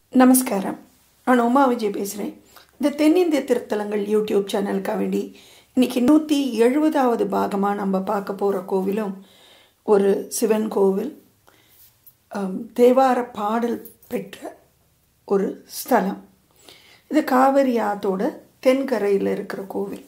நமஸ்காரம் நான் உமா விஜய் பேசுகிறேன் இந்த தென்னிந்திய திருத்தலங்கள் யூடியூப் சேனலுக்காக வேண்டி இன்னைக்கு நூற்றி எழுபதாவது பாகமாக நம்ம பார்க்க போகிற கோவிலும் ஒரு சிவன் கோவில் ஆம், தேவார பாடல் பெற்ற ஒரு ஸ்தலம் இது காவிரி ஆத்தோட தென்கரையில் இருக்கிற கோவில்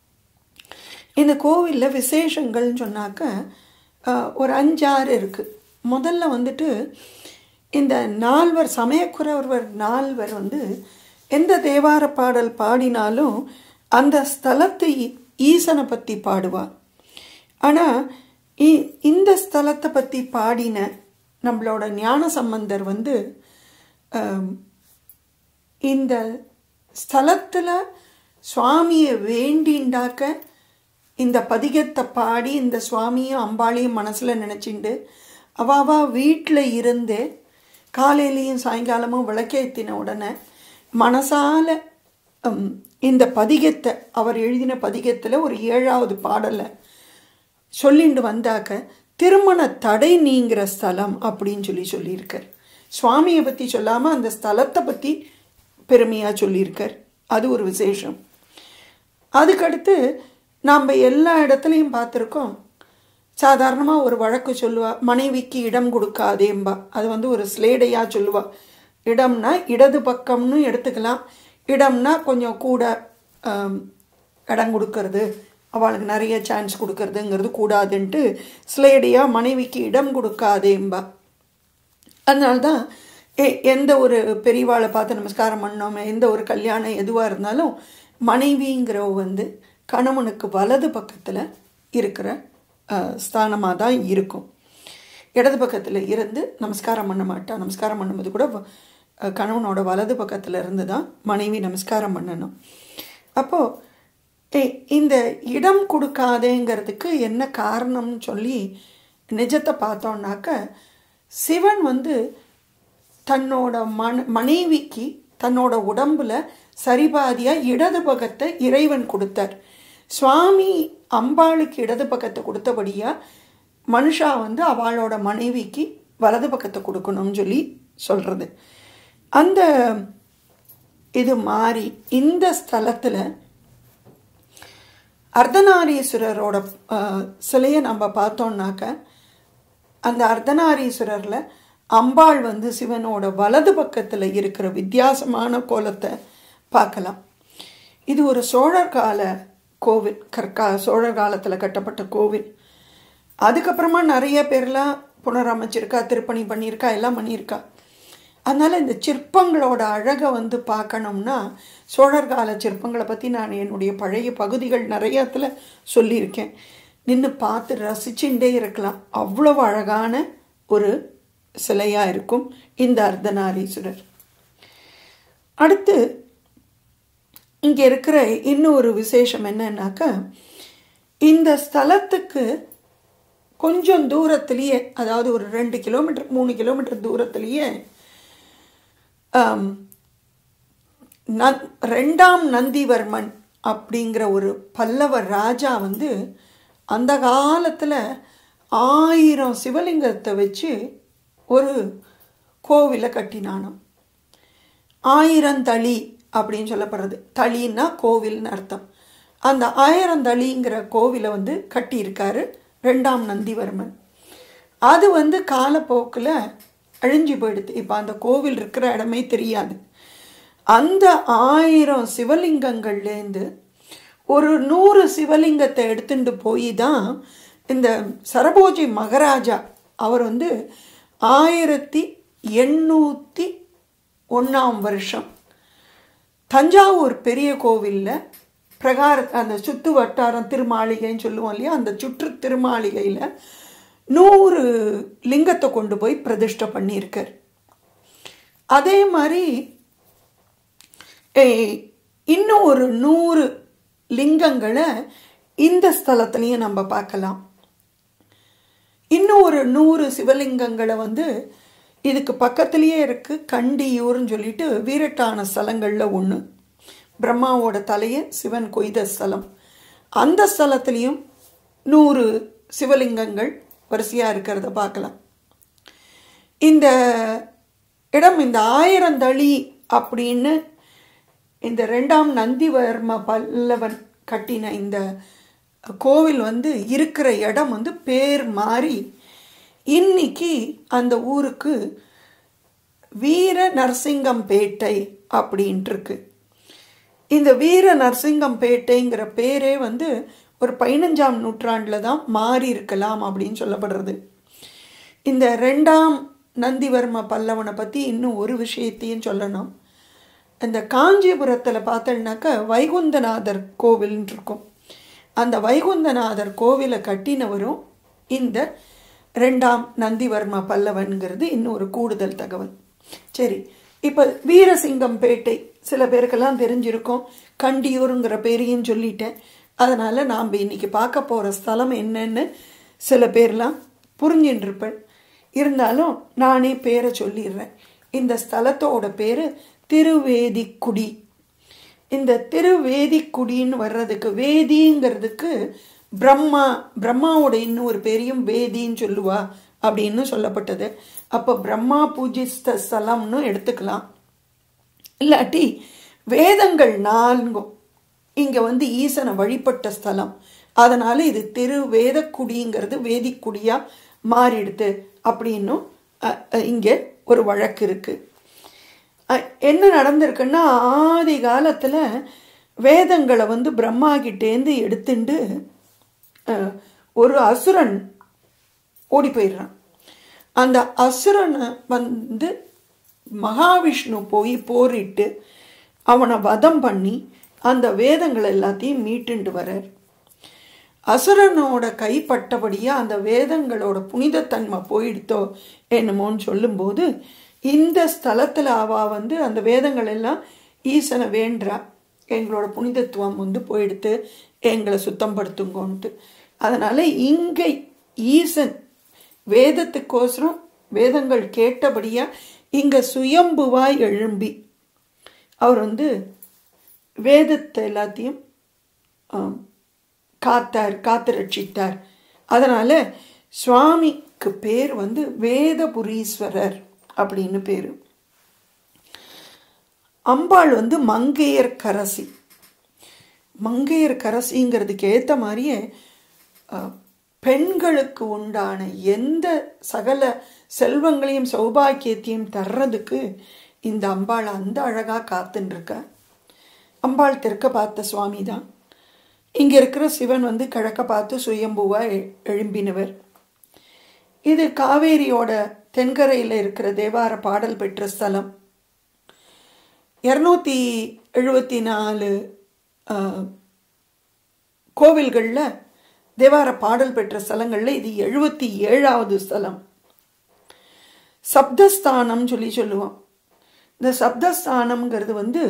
இந்த கோவிலில் விசேஷங்கள்னு சொன்னாக்க ஆஹ், ஒரு அஞ்சாறு இருக்குது முதல்ல வந்துட்டு இந்த நால்வர் சமயக்குறவர் நால்வர் வந்து எந்த தேவார பாடல் பாடினாலும் அந்த ஸ்தலத்தை ஈசனை பற்றி பாடுவார் ஆனால் இந்த ஸ்தலத்தை பற்றி பாடின நம்மளோட ஞான சம்பந்தர் வந்து ஆம், இந்த ஸ்தலத்தில் சுவாமியை வேண்டிண்டாக்க இந்த பதிகத்தை பாடி இந்த சுவாமியும் அம்பாளையும் மனசில் நினச்சிண்டு அவாவா வீட்டில் இருந்து காலையிலையும் சாயங்காலமும் விளக்கேற்றின உடனே மனசால ம், இந்த பதிகத்தை அவர் எழுதின பதிகத்தில் ஒரு ஏழாவது பாடலை சொல்லிண்டு வந்தாக்க திருமண தடை நீங்கிற ஸ்தலம் அப்படின்னு சொல்லி சொல்லியிருக்கார் சுவாமியை பற்றி சொல்லாமல் அந்த ஸ்தலத்தை பற்றி பெருமையாக சொல்லியிருக்கார் அது ஒரு விசேஷம் அதுக்கடுத்து நாம் எல்லா இடத்துலையும் பார்த்துருக்கோம் சாதாரணமாக ஒரு வழக்கு சொல்லுவா மனைவிக்கு இடம் கொடுக்காதேம்பா அது வந்து ஒரு ஸ்லேடையாக சொல்லுவா இடம்னா இடது பக்கம்னு எடுத்துக்கலாம் இடம்னா கொஞ்சம் கூட ஆம், இடம் கொடுக்கறது அவளுக்கு நிறைய சான்ஸ் கொடுக்கறதுங்கிறது கூடாதுன்ட்டு ஸ்லேடையாக மனைவிக்கு இடம் கொடுக்காதேம்பா அதனால்தான் எ- எந்த ஒரு பெரியவாளை பார்த்து நமஸ்காரம் பண்ணோம் எந்த ஒரு கல்யாணம் எதுவாக இருந்தாலும் மனைவிங்கிறவ வந்து கணவனுக்கு வலது பக்கத்தில் இருக்கிற ஸ்தானமாக தான் இருக்கும் இடது பக்கத்தில் இருந்து நமஸ்காரம் பண்ண மாட்டா நமஸ்காரம் பண்ணும்போது கூட வ- அஹ், கணவனோட வலது பக்கத்தில் இருந்து தான் மனைவி நமஸ்காரம் பண்ணணும் அப்போது இந்த இடம் கொடுக்காதேங்கிறதுக்கு என்ன காரணம்னு சொல்லி நிஜத்தை பார்த்தோம்னாக்க சிவன் வந்து தன்னோட மன மனைவிக்கு தன்னோட உடம்புல சரிபாதியா இடது பக்கத்தை இறைவன் கொடுத்தார் சுவாமி அம்பாளுக்கு இடது பக்கத்தை கொடுத்தபடியா மனுஷா வந்து அவளோட மனைவிக்கு வலது பக்கத்தை கொடுக்கணும்னு சொல்லி சொல்றது அந்த இது மாறி இந்த ஸ்தலத்தில் அர்த்தநாரீஸ்வரரோட அஹ், சிலையை நம்ம பார்த்தோம்னாக்க அந்த அர்த்தநாரீஸ்வரரில் அம்பாள் வந்து சிவனோட வலது பக்கத்தில் இருக்கிற வித்தியாசமான கோலத்தை பார்க்கலாம் இது ஒரு சோழர் கால கோவில் கற்கா சோழர் காலத்தில் கட்டப்பட்ட கோவில் அதுக்கப்புறமா நிறைய பேர்லாம் புனரமைச்சிருக்கா திருப்பணி பண்ணியிருக்கா எல்லாம் பண்ணியிருக்கா அதனால் இந்த சிற்பங்களோட அழகை வந்து பார்க்கணும்னா சோழர் கால சிற்பங்களை பற்றி நான் என்னுடைய பழைய பகுதிகள் நிறையத்தில் சொல்லியிருக்கேன் நின்று பார்த்து ரசிச்சுட்டே இருக்கலாம் அவ்வளவு அழகான ஒரு சிலையாக இருக்கும் இந்த அர்த்தநாரீஸ்வரர் அடுத்து இங்கே இருக்கிற இன்னொரு விசேஷம் என்னன்னாக்கா இந்த ஸ்தலத்துக்கு கொஞ்சம் தூரத்திலேயே அதாவது ஒரு ரெண்டு கிலோமீட்டர் மூணு கிலோமீட்டர் தூரத்திலேயே ஆம், நந் ரெண்டாம் நந்திவர்மன் அப்படிங்கிற ஒரு பல்லவ ராஜா வந்து அந்த காலத்தில் ஆயிரம் சிவலிங்கத்தை வச்சு ஒரு கோவிலை கட்டினானாம் ஆயிரம் தளி அப்படின்னு சொல்லப்படுறது தளின்னா கோவில்னு அர்த்தம் அந்த ஆயிரம் தளிங்கிற கோவிலை வந்து கட்டியிருக்காரு ரெண்டாம் நந்திவர்மன் அது வந்து காலப்போக்கில் அழிஞ்சு போயிடுது இப்போ அந்த கோவில் இருக்கிற இடமே தெரியாது அந்த ஆயிரம் சிவலிங்கங்கள்லேருந்து ஒரு நூறு சிவலிங்கத்தை எடுத்துட்டு போய் தான் இந்த சரபோஜி மகாராஜா அவர் வந்து ஆயிரத்தி எண்ணூற்றி ஒன்றாம் வருஷம் தஞ்சாவூர் பெரிய கோவிலில் பிரகார அந்த சுத்து வட்டாரம் திருமாளிகைன்னு சொல்லுவோம் இல்லையா அந்த சுற்று திருமாளிகையில் நூறு லிங்கத்தை கொண்டு போய் பிரதிஷ்டை பண்ணியிருக்கார் அதே மாதிரி ஏய், இன்னும் ஒரு நூறு லிங்கங்களை இந்த ஸ்தலத்துலேயும் நம்ம பார்க்கலாம் இன்னும் ஒரு நூறு சிவலிங்கங்களை வந்து இதுக்கு பக்கத்துலேயே இருக்கு கண்டியூர்னு சொல்லிட்டு வீரட்டான ஸ்தலங்களில் ஒன்று பிரம்மாவோட தலையை சிவன் கொய்த ஸ்தலம் அந்த ஸ்தலத்துலேயும் நூறு சிவலிங்கங்கள் வரிசையாக இருக்கிறத பார்க்கலாம் இந்த இடம் இந்த ஆயிரந்தளி அப்படின்னு இந்த ரெண்டாம் நந்திவர்ம பல்லவன் கட்டின இந்த கோவில் வந்து இருக்கிற இடம் வந்து பேர் மாறி இன்னைக்கு அந்த ஊருக்கு வீர நரசிங்கம்பேட்டை அப்படின்ட்டு இருக்கு இந்த வீர நரசிங்கம்பேட்டைங்கிற பேரே வந்து ஒரு பதினஞ்சாம் நூற்றாண்டில் தான் மாறி இருக்கலாம் அப்படின்னு சொல்லப்படுறது இந்த ரெண்டாம் நந்திவர்ம பல்லவனை பற்றி இன்னும் ஒரு விஷயத்தையும் சொல்லணும் இந்த காஞ்சிபுரத்தில் பார்த்தோம்னாக்கா வைகுந்தநாதர் கோவில்னு இருக்கும் அந்த வைகுந்தநாதர் கோவிலை கட்டினவரும் இந்த ரெண்டாம் நந்திவர்ம பல்லவன்கிறது இன்னும் ஒரு கூடுதல் தகவல் சரி இப்போ வீரசிங்கம்பேட்டை சில பேருக்கெல்லாம் தெரிஞ்சிருக்கும் கண்டியூருங்கிற பேரையும் சொல்லிட்டேன் அதனால் நாம் இன்னைக்கு பார்க்க போகிற ஸ்தலம் என்னன்னு சில பேர்லாம் புரிஞ்சுட்டு இருப்பேன் இருந்தாலும் நானே பேரை சொல்லிடுறேன் இந்த ஸ்தலத்தோட பேர் திருவேதிக்குடி இந்த திருவேதிக்குடின்னு வர்றதுக்கு வேதிங்கிறதுக்கு பிரம்மா பிரம்மாவோட இன்னொரு பேரையும் வேதின்னு சொல்லுவா அப்படின்னு சொல்லப்பட்டது அப்போ பிரம்மா பூஜிஸ்த ஸ்தலம்னு எடுத்துக்கலாம் இல்லாட்டி வேதங்கள் நான்கும் இங்கே வந்து ஈசனை வழிபட்ட ஸ்தலம் அதனால் இது திரு வேதக்குடிங்கிறது வேதிக்குடியாக மாறிடுது அப்படின்னும் இங்கே ஒரு வழக்கு இருக்குது என்ன நடந்திருக்குன்னா ஆதி காலத்தில் வேதங்களை வந்து பிரம்மா கிட்டேந்து எடுத்துட்டு ஒரு அசுரன் ஓடி போயிடுறான் அந்த அசுரனை வந்து மகாவிஷ்ணு போய் போரிட்டு அவனை வதம் பண்ணி அந்த வேதங்கள் எல்லாத்தையும் மீட்டுண்டு வரார் அசுரனோட கைப்பட்டபடியாக அந்த வேதங்களோட புனிதத்தன்மை போயிடுத்தோ என்னமோன்னு சொல்லும்போது இந்த ஸ்தலத்தில் அவா வந்து அந்த வேதங்கள் எல்லாம் ஈசனை வேண்டா எங்களோட புனிதத்துவம் வந்து போயிடுத்து எங்களை சுத்தப்படுத்துங்கோன்ட்டு அதனால் இங்கே ஈசன் வேதத்துக்கோசரம் வேதங்கள் கேட்டபடியாக இங்கே சுயம்புவாய் எழும்பி அவர் வந்து வேதத்தை எல்லாத்தையும் காத்தார் காத்து ரட்சித்தார் அதனால் சுவாமிக்கு பேர் வந்து வேதபுரீஸ்வரர் அப்படின்னு பேர் அம்பாள் வந்து மங்கையர் கரசி மங்கையர் கரசிங்கிறதுக்கு ஏற்ற மாதிரியே பெண்களுக்கு உண்டான எந்த சகல செல்வங்களையும் சௌபாக்கியத்தையும் தர்றதுக்கு இந்த அம்பாள் அந்த அழகாக காத்துன்ருக்க அம்பாள் தெற்க பார்த்த சுவாமி தான் இங்கே இருக்கிற சிவன் வந்து கிழக்க பார்த்து சுயம்புவாக எழும்பினவர் இது காவேரியோட தென்கரையில் இருக்கிற தேவார பாடல் பெற்ற ஸ்தலம் இரநூத்தி எழுபத்தி நாலு கோவில்களில் தேவார பாடல் பெற்ற ஸ்தலங்களில் இது எழுபத்தி ஏழாவது ஸ்தலம் சப்தஸ்தானம் சொல்லி சொல்லுவோம் இந்த சப்தஸ்தானம்ங்கிறது வந்து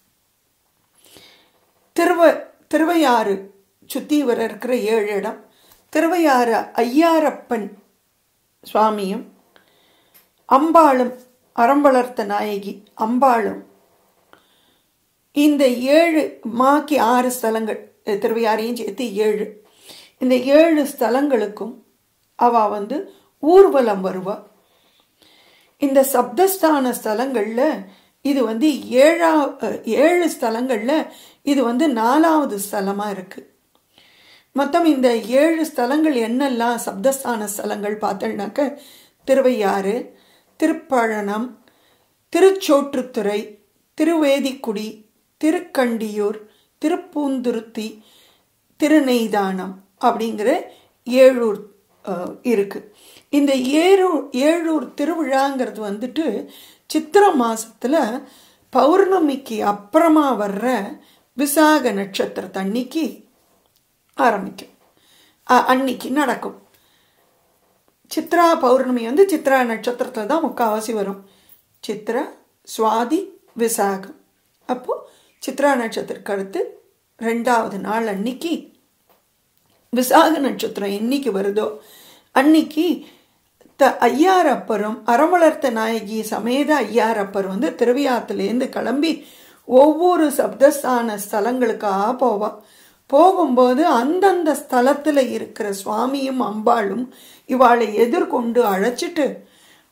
திருவ திருவையாறு சுற்றி வர இருக்கிற ஏழு இடம் திருவையாறு ஐயாரப்பன் சுவாமியும் அம்பாளும் அறம் வளர்த்த நாயகி அம்பாளும் இந்த ஏழு மாக்கி ஆறு ஸ்தலங்கள் திருவையாரையும் சேர்த்து ஏழு இந்த ஏழு ஸ்தலங்களுக்கும் அவ வந்து ஊர்வலம் வருவா இந்த சப்தஸ்தான ஸ்தலங்களில் இது வந்து ஏழா ஏழு ஸ்தலங்களில் இது வந்து நாலாவது ஸ்தலமாக இருக்குது மொத்தம் இந்த ஏழு ஸ்தலங்கள் என்னெல்லாம் சப்தஸ்தான ஸ்தலங்கள் பார்த்தோம்னாக்க திருவையாறு திருப்பழனம் திருச்சோற்றுத்துறை திருவேதிக்குடி திருக்கண்டியூர் திருப்பூந்துருத்தி திருநெய்தானம் அப்படிங்கிற ஏழூர் இருக்கு இந்த ஏழூர் ஏழூர் திருவிழாங்கிறது வந்துட்டு சித்திர மாசத்துல பௌர்ணமிக்கு அப்புறமா வர்ற விசாக நட்சத்திரத்தன்னைக்கு ஆரம்பிக்கும் அன்னைக்கு நடக்கும் சித்ரா பௌர்ணமி வந்து சித்ரா நட்சத்திரத்தில் தான் முக்கால்வாசி வரும் சித்ரா சுவாதி விசாகம் அப்போது சித்ரா நட்சத்திரக்கு அடுத்து ரெண்டாவது நாள் அன்னைக்கு விசாக நட்சத்திரம் என்னைக்கு வருதோ அன்னைக்கு த ஐயாரப்பரும் அறமலர்த்த நாயகி சமேத ஐயாரப்பர் வந்து திருவியாத்துலேருந்து கிளம்பி ஒவ்வொரு சப்தஸ்தான ஸ்தலங்களுக்காக போவா போகும்போது அந்தந்த ஸ்தலத்தில் இருக்கிற சுவாமியும் அம்பாளும் இவாளை எதிர்கொண்டு அழைச்சிட்டு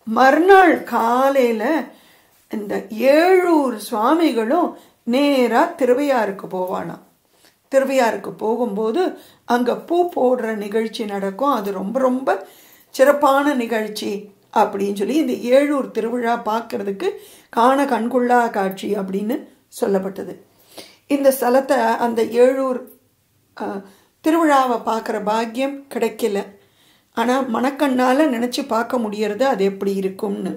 மறுநாள் காலையில இந்த ஏழூர் சுவாமிகளும் நேரா திருவையாருக்கு போவானாம் திருவையாருக்கு போகும்போது அங்க பூ போடுற நிகழ்ச்சி நடக்கும் அது ரொம்ப ரொம்ப சிறப்பான நிகழ்ச்சி அப்படின்னு சொல்லி இந்த ஏழூர் திருவிழா பார்க்கறதுக்கு காண கண்கொள்ளா காட்சி அப்படின்னு சொல்லப்பட்டது இந்த ஸ்தலத்தை அந்த ஏழூர் அஹ், திருவிழாவை பார்க்குற பாக்கியம் கிடைக்கல ஆனால் மனக்கண்ணால் நினச்சி பார்க்க முடியறது அது எப்படி இருக்கும்னு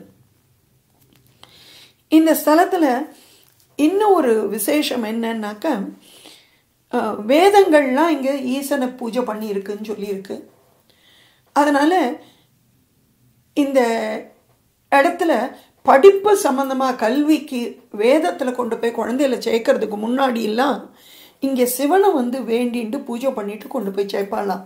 இந்த ஸ்தலத்தில் இன்னும் ஒரு விசேஷம் என்னன்னாக்க அஹ், வேதங்கள்லாம் இங்கே ஈசனை பூஜை பண்ணியிருக்குன்னு சொல்லியிருக்கு அதனால இந்த இடத்துல படிப்பு சம்பந்தமாக கல்விக்கு வேதத்தில் கொண்டு போய் குழந்தையில சேர்க்கறதுக்கு முன்னாடி எல்லாம் இங்கே சிவனை வந்து வேண்டிட்டு பூஜை பண்ணிட்டு கொண்டு போய் சேர்ப்பாளாம்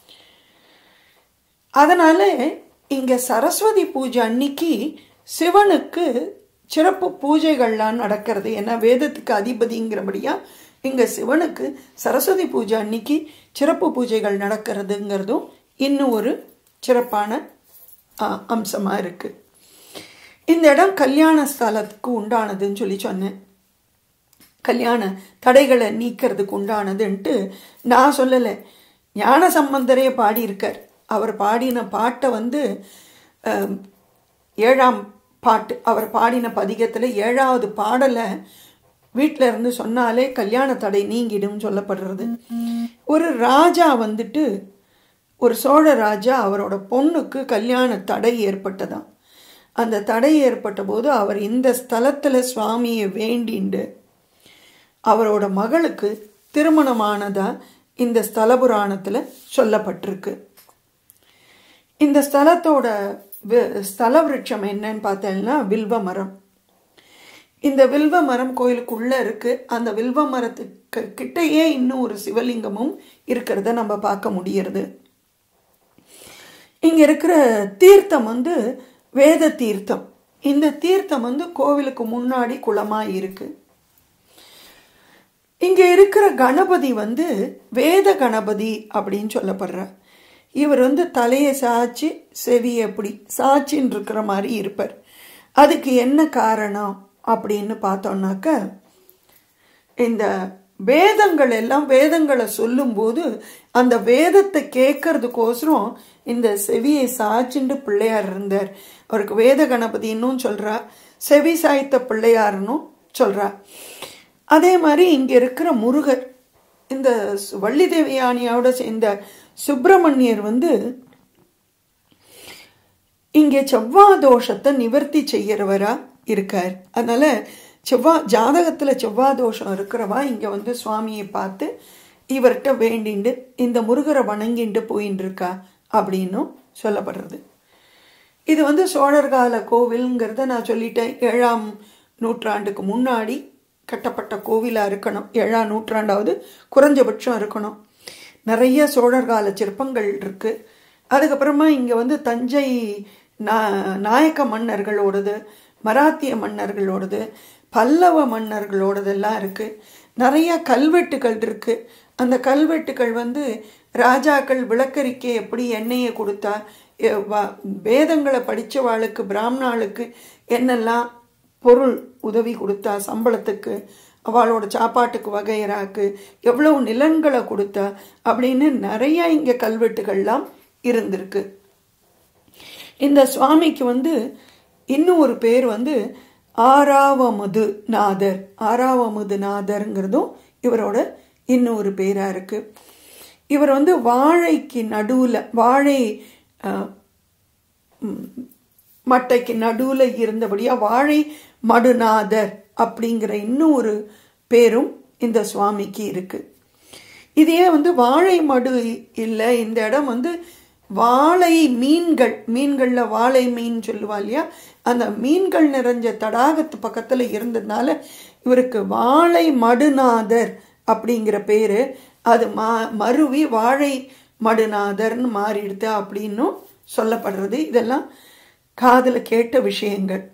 அதனால இங்க சரஸ்வதி பூஜை அன்னைக்கு சிவனுக்கு சிறப்பு பூஜைகள்லாம் நடக்கிறது ஏன்னா வேதத்துக்கு அதிபதிங்கிறபடியா இங்க சிவனுக்கு சரஸ்வதி பூஜை அன்னைக்கு சிறப்பு பூஜைகள் நடக்கிறதுங்கிறதும் இன்னும் ஒரு சிறப்பான ஆ, அம்சமா இருக்கு இந்த இடம் கல்யாண ஸ்தலத்துக்கு உண்டானதுன்னு சொல்லி சொன்னேன் கல்யாண தடைகளை நீக்கிறதுக்கு உண்டானதுன்ட்டு நான் சொல்லலை ஞான சம்பந்தரே பாடியிருக்கார் அவர் பாடின பாட்டை வந்து அஹ், ஏழாம் பாட்டு அவர் பாடின பதிகத்தில் ஏழாவது பாடலை வீட்டில் இருந்து சொன்னாலே கல்யாண தடை நீங்கிடும் சொல்லப்படுறது ஒரு ராஜா வந்துட்டு ஒரு சோழ ராஜா அவரோட பொண்ணுக்கு கல்யாண தடை ஏற்பட்டதாம் அந்த தடை ஏற்பட்ட போது அவர் இந்த ஸ்தலத்தில் சுவாமியை வேண்டிண்டு அவரோட மகளுக்கு திருமணமானதா இந்த ஸ்தல புராணத்தில் சொல்லப்பட்டிருக்கு இந்த ஸ்தலத்தோட வி- ஸ்தல விருட்சம் என்னன்னு பார்த்தேன்னா வில்வ மரம் இந்த வில்வ மரம் கோயிலுக்குள்ள இருக்கு அந்த வில்வ மரத்துக்கு கிட்டேயே இன்னும் ஒரு சிவலிங்கமும் இருக்கிறத நம்ம பார்க்க முடியறது இங்க இருக்கிற தீர்த்தம் வந்து வேத தீர்த்தம் இந்த தீர்த்தம் வந்து கோவிலுக்கு முன்னாடி குளமா இருக்கு இங்க இருக்கிற கணபதி வந்து வேத கணபதி அப்படின்னு சொல்லப்படுறார் இவர் வந்து தலையை சாய்ச்சி செவி எப்படி சாட்சின்னு இருக்கிற மாதிரி இருப்பார் அதுக்கு என்ன காரணம் அப்படின்னு பார்த்தோம்னாக்க இந்த வேதங்கள் எல்லாம் வேதங்களை சொல்லும்போது அந்த வேதத்தை கேட்கறதுக்கோசரம் இந்த செவியை சாய்ச்சிண்டு பிள்ளையார் இருந்தார் அவருக்கு வேத கணபதின்னும் சொல்றா செவி சாய்த்த பிள்ளையார்னும் சொல்றா அதே மாதிரி இங்க இருக்கிற முருகர் இந்த சு- வள்ளி தேவயானியோட சேர்ந்த சுப்பிரமணியர் வந்து இங்கே செவ்வாய் தோஷத்தை நிவர்த்தி செய்யறவரா இருக்கார் அதனால செவ்வாய் ஜாதகத்துல செவ்வாய் தோஷம் இருக்கிறவா இங்க வந்து சுவாமியை பார்த்து இவர்கிட்ட வேண்டிண்டு இந்த முருகரை வணங்கிண்டு போயின்னு இருக்கா அப்படின்னும் சொல்லப்படுறது இது வந்து சோழர் கால கோவில்ங்கிறத நான் சொல்லிட்டேன் ஏழாம் நூற்றாண்டுக்கு முன்னாடி கட்டப்பட்ட கோவிலாக இருக்கணும் ஏழாம் நூற்றாண்டாவது குறைஞ்சபட்சம் இருக்கணும் நிறைய சோழர் கால சிற்பங்கள் இருக்கு அதுக்கப்புறமா இங்கே வந்து தஞ்சை நா நாயக்க மன்னர்களோடது மராத்திய மன்னர்களோடது பல்லவ மன்னர்களோடதெல்லாம் இருக்கு நிறைய கல்வெட்டுகள் இருக்கு அந்த கல்வெட்டுகள் வந்து ராஜாக்கள் விளக்கரிக்கை எப்படி எண்ணெயை கொடுத்தா எ- வ- வேதங்களை படித்தவாளுக்கு பிராமணாளுக்கு என்னெல்லாம் பொருள் உதவி கொடுத்தா சம்பளத்துக்கு அவளோட சாப்பாட்டுக்கு வகையறாக்கு எவ்வளவு நிலன்களை கொடுத்தா அப்படின்னு நிறைய இங்கே கல்வெட்டுகள்லாம் இருந்திருக்கு இந்த சுவாமிக்கு வந்து இன்னும் ஒரு பேர் வந்து ஆறாவமுது நாதர் ஆறாவமுது நாதர்ங்கிறதும் இவரோட இன்னும் ஒரு பேரா இருக்கு இவர் வந்து வாழைக்கு நடுவுல வாழை அஹ், ம், மட்டைக்கு நடுவுல இருந்தபடியா வாழை மடுநாதர் அப்படிங்கிற இன்னும் ஒரு பேரும் இந்த சுவாமிக்கு இருக்கு இதே வந்து வாழை மடு இல்லை இந்த இடம் வந்து வாழை மீன்கள் மீன்களில் வாழை மீன் சொல்லுவா இல்லையா அந்த மீன்கள் நிறைஞ்ச தடாகத்து பக்கத்தில் இருந்ததுனால இவருக்கு வாழை மடுநாதர் அப்படிங்கிற பேரு அது மா மருவி வாழை மடுநாதர்னு மாறிடுது அப்படின்னும் சொல்லப்படுறது இதெல்லாம் காதில் கேட்ட விஷயங்கள்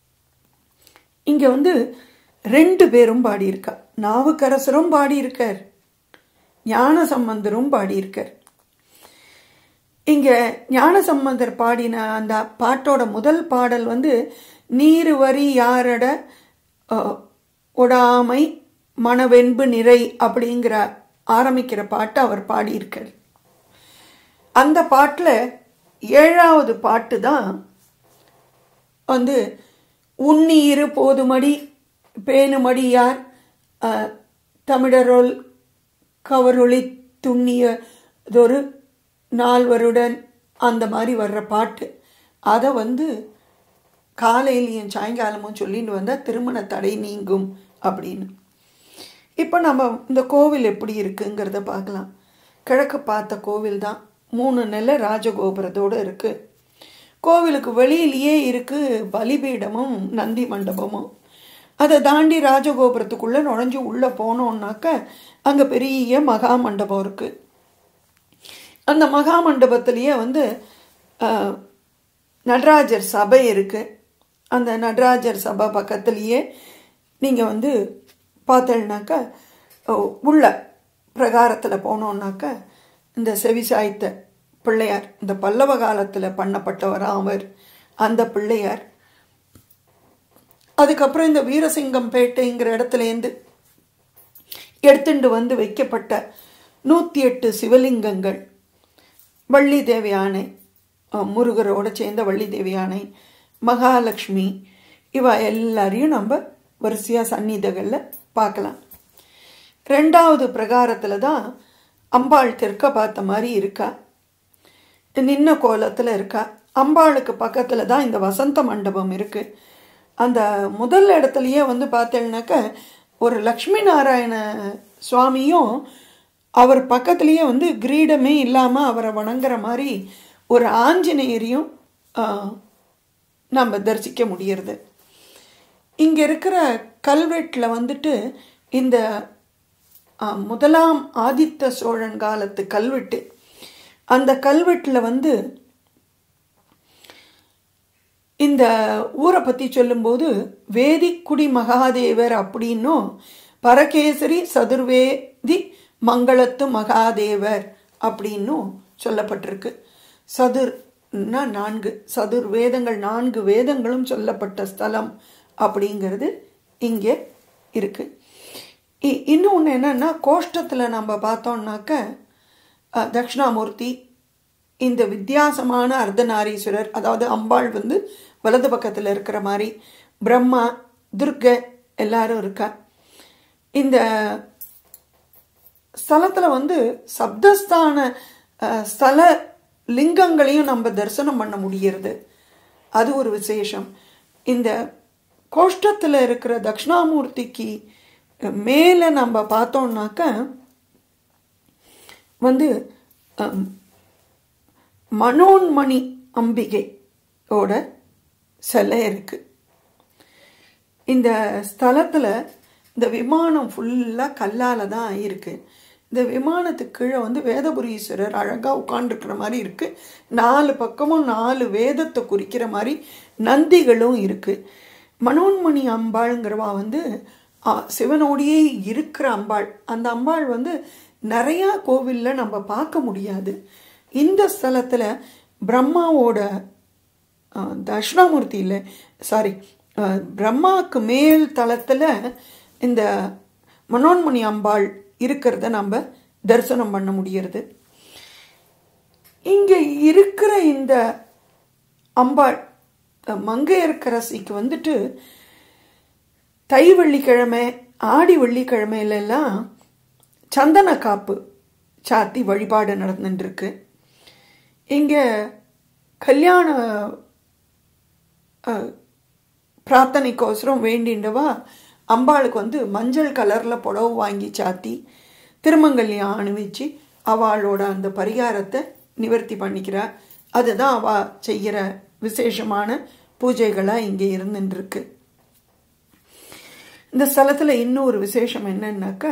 இங்க வந்து ரெண்டு பேரும் பாடியிருக்கா நாவுக்கரசரும் பாடியிருக்கார் ஞான சம்பந்தரும் பாடியிருக்கார் இங்க ஞானசம்பந்தர் பாடின அந்த பாட்டோட முதல் பாடல் வந்து நீரு வரி யாரட அஹ், ஒடாமை மனவென்பு நிறை அப்படிங்கிற ஆரம்பிக்கிற பாட்டு அவர் பாடியிருக்கார் அந்த பாட்டில் ஏழாவது பாட்டு தான் வந்து உண்ணீரு போதுமடி பேணுமடியார் அஹ், தமிழரோல் கவரொளி துண்ணியதொரு நால்வருடன் அந்த மாதிரி வர்ற பாட்டு அதை வந்து காலையிலையும் சாயங்காலமும் சொல்லிட்டு வந்தால் திருமண தடை நீங்கும் அப்படின்னு இப்போ நம்ம இந்த கோவில் எப்படி இருக்குங்கிறத பார்க்கலாம் கிழக்கு பார்த்த கோவில் தான் மூணு நிலை ராஜகோபுரத்தோடு இருக்கு கோவிலுக்கு வெளியிலேயே இருக்கு பலிபீடமும் நந்தி மண்டபமும் அதை தாண்டி ராஜகோபுரத்துக்குள்ளே நுழைஞ்சு உள்ளே போனோம்னாக்க அங்கே பெரிய மகா மண்டபம் இருக்குது அந்த மகா மண்டபத்திலேயே வந்து அஹ், நடராஜர் சபை இருக்கு அந்த நடராஜர் சபை பக்கத்துலேயே நீங்கள் வந்து பார்த்தேன்னாக்க உள்ள பிரகாரத்தில் போனோம்னாக்க இந்த செவிசாய்த்த பிள்ளையார் இந்த பல்லவ காலத்தில் பண்ணப்பட்டவரா அவர் அந்த பிள்ளையார் அதுக்கப்புறம் இந்த வீரசிங்கம் பேட்டைங்கிற இடத்துலேருந்து எடுத்துட்டு வந்து வைக்கப்பட்ட நூற்றி எட்டு சிவலிங்கங்கள் வள்ளி தேவி யானை அஹ், முருகரோட சேர்ந்த வள்ளி தேவி யானை மகாலட்சுமி இவ எல்லாரையும் நம்ம வரிசையாக சந்நிதிகளில் பார்க்கலாம் ரெண்டாவது பிரகாரத்தில் தான் அம்பாள் தெற்க பார்த்த மாதிரி இருக்கா நின்ன கோலத்தில் இருக்கா அம்பாளுக்கு பக்கத்தில் தான் இந்த வசந்த மண்டபம் இருக்குது அந்த முதல் இடத்துலையே வந்து பார்த்தேன்னாக்க ஒரு லக்ஷ்மி நாராயண சுவாமியும் அவர் பக்கத்துலேயே வந்து கிரீடமே இல்லாமல் அவரை வணங்குற மாதிரி ஒரு ஆஞ்சநேயரையும் ஆ, நம்ம தரிசிக்க முடியறது இங்கே இருக்கிற கல்வெட்டில் வந்துட்டு இந்த ஆ, முதலாம் ஆதித்த சோழன் காலத்து கல்வெட்டு அந்த கல்வெட்டில் வந்து இந்த ஊரை பற்றி சொல்லும்போது வேதிக்குடி மகாதேவர் அப்படின்னும் பரகேசரி சதுர்வேதி மங்களத்து மகாதேவர் அப்படின்னும் சொல்லப்பட்டிருக்கு சதுர்னா நான்கு சதுர் வேதங்கள் நான்கு வேதங்களும் சொல்லப்பட்ட ஸ்தலம் அப்படிங்கிறது இங்கே இருக்கு இ- இன்னொன்று என்னன்னா கோஷ்டத்தில் நம்ம பார்த்தோம்னாக்க அஹ், தட்சிணாமூர்த்தி இந்த வித்தியாசமான அர்த்தநாரீஸ்வரர் அதாவது அம்பாள் வந்து வலது பக்கத்தில் இருக்கிற மாதிரி பிரம்மா துர்கை எல்லாரும் இருக்கா இந்த ஸ்தலத்தில் வந்து சப்தஸ்தான அஹ், ஸ்தல லிங்கங்களையும் நம்ம தரிசனம் பண்ண முடியறது அது ஒரு விசேஷம் இந்த கோஷ்டத்தில் இருக்கிற தட்சிணாமூர்த்திக்கு மேலே நம்ம பார்த்தோம்னாக்க வந்து அம், மனோன்மணி அம்பிகையோட சிலை இருக்கு இந்த ஸ்தலத்தில் இந்த விமானம் ஃபுல்லாக கல்லால் தான் இருக்கு இந்த விமானத்துக்கு கீழே வந்து வேதபுரீஸ்வரர் அழகாக உட்காந்துருக்கிற மாதிரி இருக்கு நாலு பக்கமும் நாலு வேதத்தை குறிக்கிற மாதிரி நந்திகளும் இருக்கு மனோன்மணி அம்பாளுங்கிறவா வந்து ஆ, சிவனோடையே இருக்கிற அம்பாள் அந்த அம்பாள் வந்து நிறையா கோவிலில் நம்ம பார்க்க முடியாது இந்த ஸ்தலத்தில் பிரம்மாவோட அஹ், தட்சிணாமூர்த்தி இல்லை சாரி பிரம்மாவுக்கு மேல் தளத்தில் இந்த மனோன்மணி அம்பாள் இருக்கிறத நம்ம தரிசனம் பண்ண முடியறது இங்கே இருக்கிற இந்த அம்பாள் அஹ், மங்கையர்க்கரசிக்கு வந்துட்டு தை வெள்ளிக்கிழமை ஆடி வெள்ளிக்கிழமையிலெல்லாம் சந்தன காப்பு சாத்தி வழிபாடு நடந்துட்டுருக்கு இங்கே கல்யாண அஹ், பிரார்த்தனைக்கோசரம் வேண்டிண்டவா அம்பாளுக்கு வந்து மஞ்சள் கலரில் புடவை வாங்கி சாத்தி திருமங்கல்யம் அணிவிச்சு அவளோட அந்த பரிகாரத்தை நிவர்த்தி பண்ணிக்கிறா அதுதான் அவ செய்கிற விசேஷமான பூஜைகளாக இங்கே இருந்துட்டுருக்கு இந்த ஸ்தலத்தில் இன்னொரு விசேஷம் என்னன்னாக்கா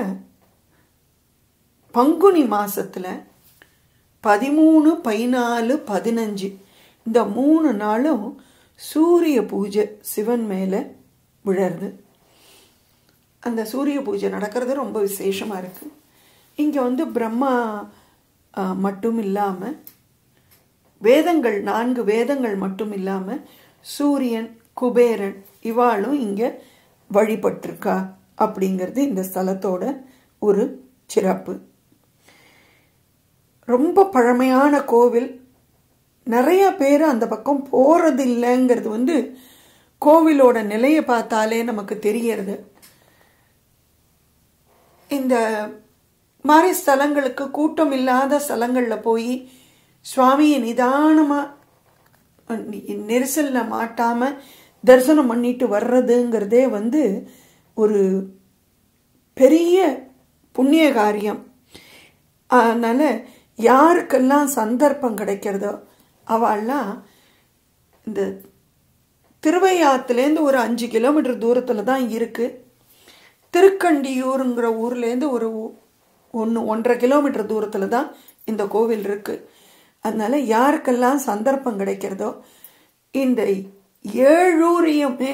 பங்குனி மாசத்துல பதிமூணு பதினாலு பதினஞ்சு இந்த மூணு நாளும் சூரிய பூஜை சிவன் மேலே விழருது அந்த சூரிய பூஜை நடக்கிறது ரொம்ப விசேஷமாக இருக்குது இங்கே வந்து பிரம்மா ஆ, மட்டும் இல்லாமல் வேதங்கள் நான்கு வேதங்கள் மட்டும் இல்லாமல் சூரியன் குபேரன் இவாளும் இங்கே வழிபட்டிருக்கா அப்படிங்கிறது இந்த ஸ்தலத்தோட ஒரு சிறப்பு ரொம்ப பழமையான கோவில் நிறைய பேர் அந்த பக்கம் போகிறது இல்லைங்கிறது வந்து கோவிலோட நிலையை பார்த்தாலே நமக்கு தெரியறது இந்த மாதிரி ஸ்தலங்களுக்கு கூட்டம் இல்லாத ஸ்தலங்களில் போய் சுவாமியை நிதானமாக நெரிசலில் மாட்டாமல் தரிசனம் பண்ணிட்டு வர்றதுங்கிறதே வந்து ஒரு பெரிய புண்ணிய காரியம் அதனால் யாருக்கெல்லாம் சந்தர்ப்பம் கிடைக்கிறதோ அவள்லாம் இந்த திருவையாத்துலேருந்து ஒரு அஞ்சு கிலோமீட்டர் தூரத்தில் தான் இருக்குது திருக்கண்டியூருங்கிற ஊர்லேருந்து ஒரு ஒன்று ஒன்றரை கிலோமீட்டர் தூரத்தில் தான் இந்த கோவில் இருக்குது அதனால் யாருக்கெல்லாம் சந்தர்ப்பம் கிடைக்கிறதோ இந்த ஏழூரையுமே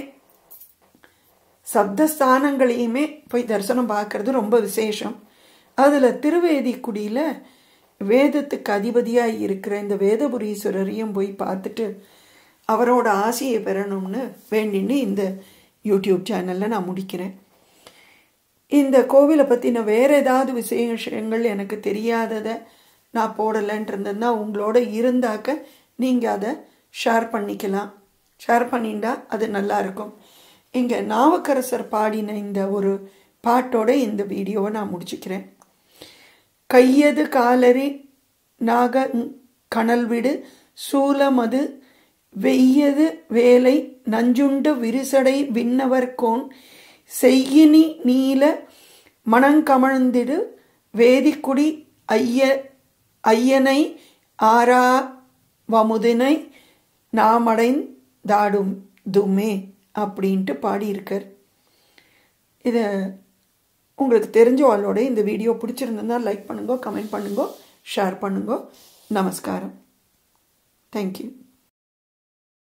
சப்தஸ்தானங்களையுமே போய் தரிசனம் பார்க்கறது ரொம்ப விசேஷம் அதில் திருவேதிக்குடியில் வேதத்துக்கு அதிபதியாக இருக்கிற இந்த வேதபுரீஸ்வரரையும் போய் பார்த்துட்டு அவரோட ஆசையை பெறணும்னு வேண்டின்னு இந்த யூடியூப் சேனலில் நான் முடிக்கிறேன் இந்த கோவிலை பற்றின வேறு ஏதாவது விசேஷங்கள் எனக்கு தெரியாததை நான் போடலைன்ட்டு உங்களோட இருந்தாக்க நீங்கள் அதை ஷேர் பண்ணிக்கலாம் ஷேர் பண்ணிண்டா அது நல்லா இருக்கும் இங்கே நாவுக்கரசர் பாடின இந்த ஒரு பாட்டோட இந்த வீடியோவை நான் முடிச்சுக்கிறேன் கையது காலரி நாக கனல்விடு சூலமது வெய்யது வேலை நஞ்சுண்டு விரிசடை விண்ணவர்கோன் செய்யினி நீல மணங்கமழ்ந்திடு வேதிக்குடி ஐய ஐயனை ஆரா வமுதினை நாமடைந்தாடும் துமே அப்படின்ட்டு பாடியிருக்கார் இதை உங்களுக்கு தெரிஞ்சவாளோட இந்த வீடியோ பிடிச்சிருந்ததுன்னா லைக் பண்ணுங்க கமெண்ட் பண்ணுங்க ஷேர் பண்ணுங்க நமஸ்காரம் தேங்க்யூ